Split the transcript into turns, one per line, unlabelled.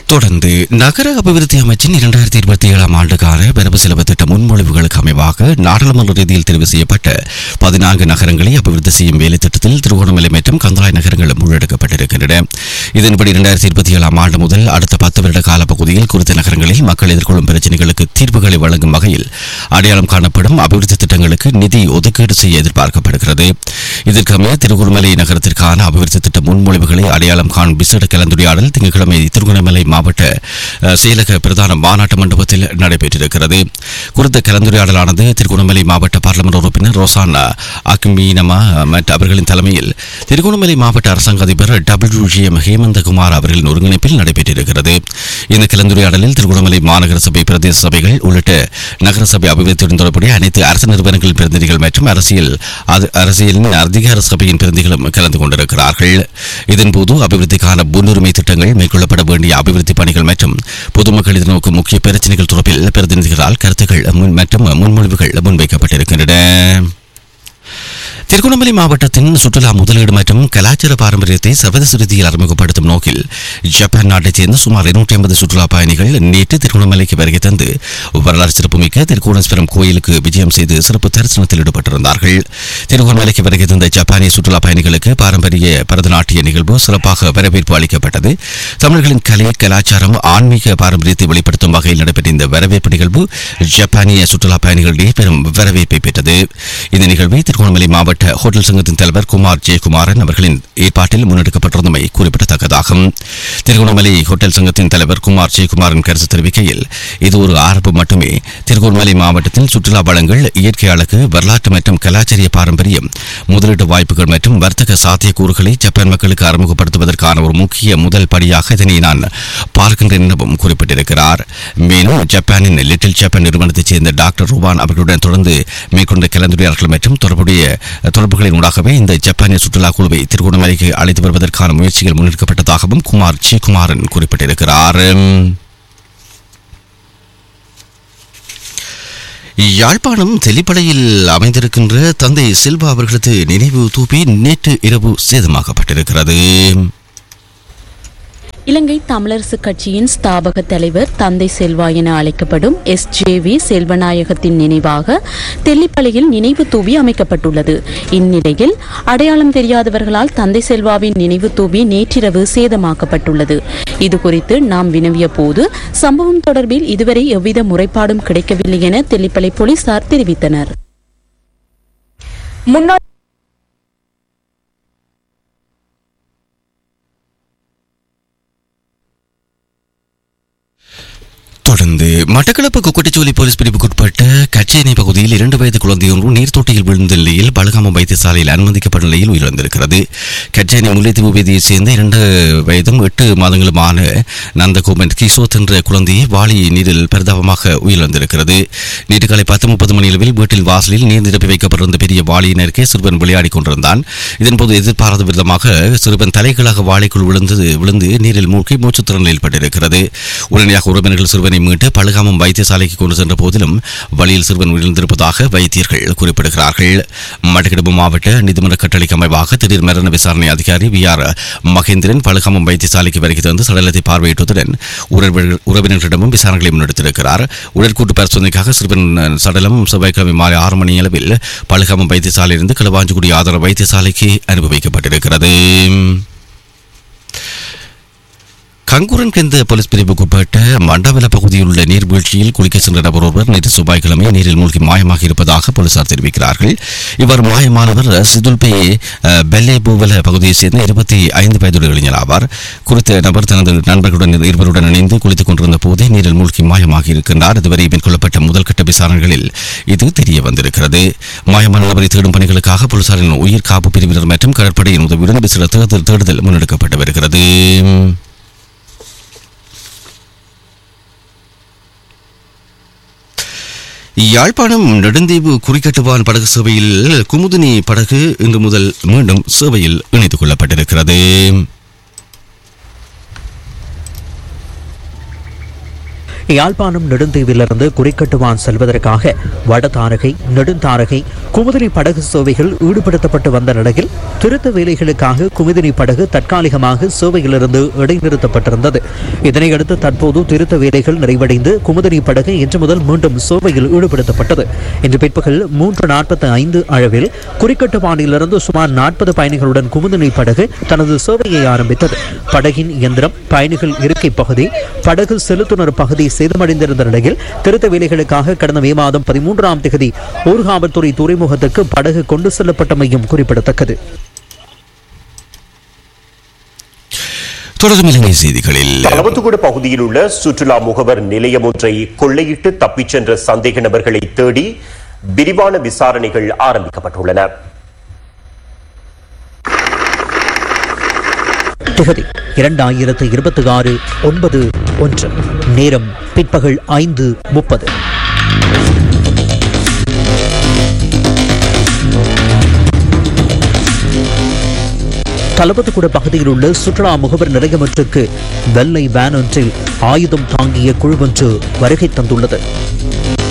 தொடர்ந்து நகர அபிவிருத்தி அமைச்சின் இரண்டாயிரத்தி இருபத்தி ஏழாம் ஆண்டுக்கான வரவு செலவு திட்ட முன்மொழிவுகளுக்கு அமைவாக நாடாளுமன்ற ரீதியில் தெரிவு செய்யப்பட்ட பதினான்கு நகரங்களை அபிவிருத்தி செய்யும் வேலை திட்டத்தில் திருகோணமலை மற்றும் கந்தளாய் நகரங்கள் முன்னெடுக்கப்பட்டிருக்கின்றன இதன்படி இரண்டாயிரத்தி இருபத்தி ஏழாம் ஆண்டு முதல் அடுத்த பத்து வருட காலப்பகுதியில் குறித்த நகரங்களில் மக்கள் எதிர்கொள்ளும் பிரச்சினைகளுக்கு தீர்வுகளை வழங்கும் வகையில் அடையாளம் காணப்படும் அபிவிருத்தி திட்டங்களுக்கு நிதி ஒதுக்கீடு செய்ய எதிர்பார்க்கப்படுகிறது இதற்கமைய திருகோணமலை நகரத்திற்கான அபிவிருத்தி திட்ட முன்மொழிவுகளை அடையாளம் காணும் விசேட கலந்துரையாடல் திங்கட்கிழமை திருகோணமலை மாவட்ட அஹ், செயலக பிரதான மாநாட்டு மண்டபத்தில் நடைபெற்றிருக்கிறது குறித்த கலந்துரையாடலானது திருகோணமலை மாவட்ட பார்லமெண்ட் உறுப்பினர் ரோசானா அக்மீனமா மற்ற அவர்களின் தலைமையில் திருகோணமலை மாவட்ட அரசாங்க அதிபர் டபிள்யூ ஜி எம் ஹேமந்தகுமார் அவர்களின் ஒருங்கிணைப்பில் நடைபெற்றிருக்கிறது இந்த கலந்துரையாடலில் திருகோணமலை மாநகர சபை பிரதேச சபைகள் உள்ளிட்ட நகர சபை அபிவிருத்தியுடன் தொடர்புடைய அனைத்து அரசு நிறுவனங்களின் பிரதிநிதிகள் மற்றும் அரசியல் அது- அரசியலின் அதிகார சபையின் பிரதிநிதிகளும் கலந்து கொண்டிருக்கிறார்கள் இதன்போது அபிவிருத்திக்கான முன்னுரிமை திட்டங்கள் மேற்கொள்ளப்பட வேண்டிய அபிவிருத்தி பணிகள் மற்றும் பொதுமக்கள் எதிர்நோக்கும் முக்கிய பிரச்சனைகள் தொடர்பில் பிரதிநிதிகளால் கருத்துக்கள் முன் மற்றும் முன்மொழிவுகள் முன்வைக்கப்பட்டிருக்கின்றன திருகோணமலை மாவட்டத்தின் சுற்றுலா முதலீடு மற்றும் கலாச்சார பாரம்பரியத்தை சர்வதேச ரீதியில் அறிமுகப்படுத்தும் நோக்கில் ஜப்பான் நாட்டைச் சேர்ந்த சுமார் இருநூற்றி ஐம்பது சுற்றுலா பயணிகள் நேற்று திருகோணமலைக்கு வருகை தந்து வரலாறு சிறப்புமிக்க திருக்கோணேஸ்வரம் கோயிலுக்கு விஜயம் செய்து சிறப்பு தரிசனத்தில் ஈடுபட்டிருந்தார்கள் திருகோணமலைக்கு வருகை தந்த ஜப்பானிய சுற்றுலா பயணிகளுக்கு பாரம்பரிய பரதநாட்டிய நிகழ்வு சிறப்பாக வரவேற்பு அளிக்கப்பட்டது தமிழர்களின் கலை கலாச்சாரம் ஆன்மீக பாரம்பரியத்தை வெளிப்படுத்தும் வகையில் நடைபெற்ற இந்த வரவேற்பு நிகழ்வு ஜப்பானிய சுற்றுலா பயணிகளிடையே பெரும் வரவேற்பை பெற்றது இந்த நிகழ்வை திருகோணமலை மாவட்ட ஹோட்டல் சங்கத்தின் தலைவர் குமார் ஜெயக்குமாரன் அவர்களின் ஏற்பாட்டில் முன்னெடுக்கப்பட்டிருந்தமை குறிப்பிடத்தக்கதாகும் திருகோணமலை ஹோட்டல் சங்கத்தின் தலைவர் குமார் ஜெயக்குமாரன் கருத்து தெரிவிக்கையில் இது ஒரு ஆரம்பம் மட்டுமே திருகோணமலை மாவட்டத்தில் சுற்றுலா வளங்கள் இயற்கை அழகு வரலாற்று மற்றும் கலாச்சாரிய பாரம்பரியம் முதலீட்டு வாய்ப்புகள் மற்றும் வர்த்தக சாத்தியக்கூறுகளை ஜப்பான் மக்களுக்கு அறிமுகப்படுத்துவதற்கான ஒரு முக்கிய முதல் படியாக இதனை நான் பார்க்கின்றேன் எனவும் குறிப்பிட்டிருக்கிறார் மேலும் ஜப்பானின் லிட்டில் ஜப்பான் நிறுவனத்தைச் சேர்ந்த டாக்டர் ருவான் அவர்களுடன் தொடர்ந்து மேற்கொண்ட கலந்துரையாடல்கள் மற்றும் தொடர்புடைய தொடர்புகளின் ஊடாகவே இந்த ஜப்பானிய சுற்றுலா குழுவை திருகோணமலைக்கு அழைத்து வருவதற்கான முயற்சிகள் முன்னெடுக்கப்பட்டதாகவும் குமார் ஜி குமாரன் குறிப்பிட்டிருக்கிறார் யாழ்ப்பாணம் தெளிப்படையில் அமைந்திருக்கின்ற தந்தை செல்வா அவர்களது நினைவு தூபி நேற்று இரவு சேதமாக்கப்பட்டிருக்கிறது
இலங்கை தமிழரசு கட்சியின் ஸ்தாபக தலைவர் தந்தை செல்வா என அழைக்கப்படும் எஸ் ஜே வி செல்வநாயகத்தின் நினைவாக தெல்லிப்பளையில் நினைவு தூவி அமைக்கப்பட்டுள்ளது இந்நிலையில் அடையாளம் தெரியாதவர்களால் தந்தை செல்வாவின் நினைவு தூவி நேற்றிரவு சேதமாக்கப்பட்டுள்ளது இதுகுறித்து நாம் வினவிய போது சம்பவம் தொடர்பில் இதுவரை எவ்வித முறைப்பாடும் கிடைக்கவில்லை என தெல்லிப்பளை போலீசார் தெரிவித்தனர்
முன்னாள்
தொடர்ந்து மட்டக்களப்பு குக்கட்டிச்சோலி போலீஸ் பிரிவுக்குட்பட்ட கச்சேனை பகுதியில் இரண்டு வயது குழந்தையொன்று நீர்த்தொட்டியில் விழுந்த நிலையில் பலகாமம் வைத்தியசாலையில் அனுமதிக்கப்பட்ட நிலையில் உயிரிழந்திருக்கிறது கச்சேனை முல்லைத்தீவு வீதியைச் சேர்ந்த இரண்டு வயதும் எட்டு மாதங்களுமான நந்தகோமன் கிஷோத் என்ற குழந்தையை வாளி நீரில் பரிதாபமாக உயிரிழந்திருக்கிறது நேற்று காலை பத்து முப்பது மணியளவில் வீட்டில் வாசலில் நீர் நிரப்பி வைக்கப்பட்டிருந்த பெரிய வாளியினருக்கே சிறுவன் விளையாடிக் கொண்டிருந்தான் இதன்போது எதிர்பாராத விதமாக சிறுவன் தலைகளாக வாழைக்குள் விழுந்தது விழுந்து நீரில் மூழ்கி மூச்சுத்திறனில் ஏற்பட்டிருக்கிறது உடனடியாக உறவினர்கள் சிறுவனை மீட்டு பழுகாமம் வைத்தியசாலைக்கு கொண்டு சென்ற போதிலும் வழியில் சிறுவன் விழுந்திருப்பதாக வைத்தியர்கள் குறிப்பிடுகிறார்கள் மட்டக்களப்பு மாவட்ட நீதிமன்ற கட்டளைக்கு அமைவாக திடீர் மரண விசாரணை அதிகாரி வி ஆர் மகேந்திரன் பழுகாமம் வைத்தியசாலைக்கு வருகை தந்து சடலத்தை பார்வையிட்டதுடன் உறவினர்கள்- உறவினர்களிடமும் விசாரணைகளை முன்னெடுத்திருக்கிறார் உடற்கூட்டு பரிசோதனைக்காக சிறுவன் சடலம் செவ்வாய்க்கிழமை மாலை ஆறு மணி அளவில் பழுகாமம் வைத்தியசாலையிலிருந்து களவாஞ்சிக்குடி ஆதார வைத்தியசாலைக்கு அனுப்பி வைக்கப்பட்டிருக்கிறது கங்குரன் கெந்த போலீஸ் பிரிவுக்குட்பட்ட மண்டவல பகுதியில் உள்ள நீர்வீழ்ச்சியில் குளிக்க சென்ற நபர் ஒருவர் நேற்று செவ்வாய்க்கிழமை நீரில் மூழ்கி மாயமாக இருப்பதாக போலீசார் தெரிவிக்கிறார்கள் இவர் மாயமானவர் சிதுல்பே அஹ், பெல்லே பூவல பகுதியைச் சேர்ந்த இருபத்தி ஐந்து வயதுடைய இளைஞர் ஆவார் குறித்த நபர் தனது நண்பர்களுடன் இருவருடன் இணைந்து குளித்துக் கொண்டிருந்த போதே நீரில் மூழ்கி மாயமாகி இருக்கின்றார் இதுவரை மேற்கொள்ளப்பட்ட முதல் கட்ட விசாரணைகளில் இது தெரிய வந்திருக்கிறது மாயமான நபரை தேடும் பணிகளுக்காக போலீசாரின் உயிர் காப்பு பிரிவினர் மற்றும் கடற்படையின் உதவியுடன் விசில தேடுதல் தேடுதல் முன்னெடுக்கப்பட்டு வருகிறது யாழ்ப்பாணம் நெடுந்தீவு குறிக்கட்டுவான் படகு சேவையில் குமுதினி படகு இன்று முதல் மீண்டும் சேவையில் இணைத்துக் கொள்ளப்பட்டிருக்கிறது
யாழ்ப்பாணம் நெடுந்தீவிலிருந்து குறிக்கட்டுவான் செல்வதற்காக வடதாரகை நெடுந்தாரகை
குமுதினி படகு சேவைகள் ஈடுபடுத்தப்பட்டு வந்த நிலையில் திருத்த வேலைகளுக்காக குமுதினி படகு தற்காலிகமாக சேவையிலிருந்து இடைநிறுத்தப்பட்டிருந்தது இதனையடுத்து தற்போது திருத்த வேலைகள் நிறைவடைந்து குமுதினி படகு இன்று முதல் மீண்டும் சேவையில் ஈடுபடுத்தப்பட்டது இன்று பிற்பகல் மூன்று நாற்பத்தி ஐந்து அளவில் குறிக்கட்டுப்பாடியிலிருந்து சுமார் நாற்பது பயணிகளுடன் குமுதினி படகு தனது சேவையை ஆரம்பித்தது படகின் இயந்திரம் பயணிகள் இருக்கை பகுதி படகு செலுத்துனர் பகுதி சேதமடைந்திருந்த நிலையில் திருத்த வேலைகளுக்காக கடந்த மே மாதம் பதிமூன்றாம் தேதி ஊர்காவல்துறை துறைமுகத்துக்கு படகு கொண்டு செல்லப்பட்டமையும் குறிப்பிடத்தக்கது
தொடரும் இலங்கை செய்திகளில்
தளவத்துக்குட பகுதியில் உள்ள சுற்றுலா முகவர் நிலையம் ஒன்றை கொள்ளையிட்டு தப்பிச் சென்ற சந்தேக நபர்களை தேடி விரிவான விசாரணைகள் ஆரம்பிக்கப்பட்டுள்ளன
திகதி இரண்டாயிரத்து இருபத்தி ஆறு ஒன்பது ஒன்று நேரம் பிற்பகல் ஐந்து முப்பது தளபதிக்குட பகுதியில் உள்ள சுற்றுலா முகவர் நிலையம் ஒன்றுக்கு வெள்ளை வேன் ஒன்றில் ஆயுதம் தாங்கிய குழு ஒன்று வருகை தந்துள்ளது